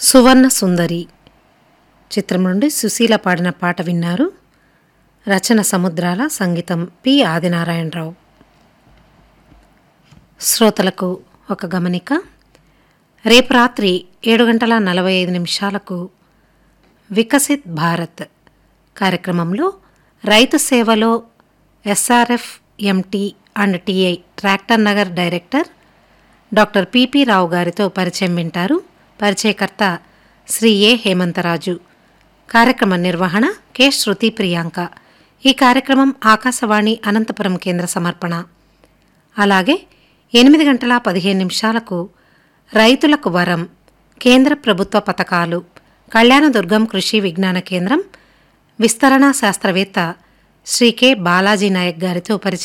సువర్ణ సుందరి చిత్రం నుండి సుశీల పాడిన పాట విన్నారు రచన సముద్రాల సంగీతం పి ఆదినారాయణరావు శ్రోతలకు ఒక గమనిక రేపు రాత్రి ఏడు గంటల నలభై ఐదు నిమిషాలకు వికసిత్ భారత్ కార్యక్రమంలో రైతు సేవలో SRF MT and TI tractor Nagar director doctor PP Rao గారితో పరిచయం వింటారు పరిచయకర్త శ్రీ ఏ హేమంతరాజు కార్యక్రమ నిర్వహణ కె శృతి ప్రియాంక ఈ కార్యక్రమం ఆకాశవాణి అనంతపురం కేంద్ర సమర్పణ అలాగే ఎనిమిది గంటల పదిహేను నిమిషాలకు రైతులకు వరం కేంద్ర ప్రభుత్వ పథకాలు కళ్యాణదుర్గం కృషి విజ్ఞాన కేంద్రం విస్తరణ శాస్త్రవేత్త శ్రీ కె బాలాజీ నాయక్ గారితో పరిచయం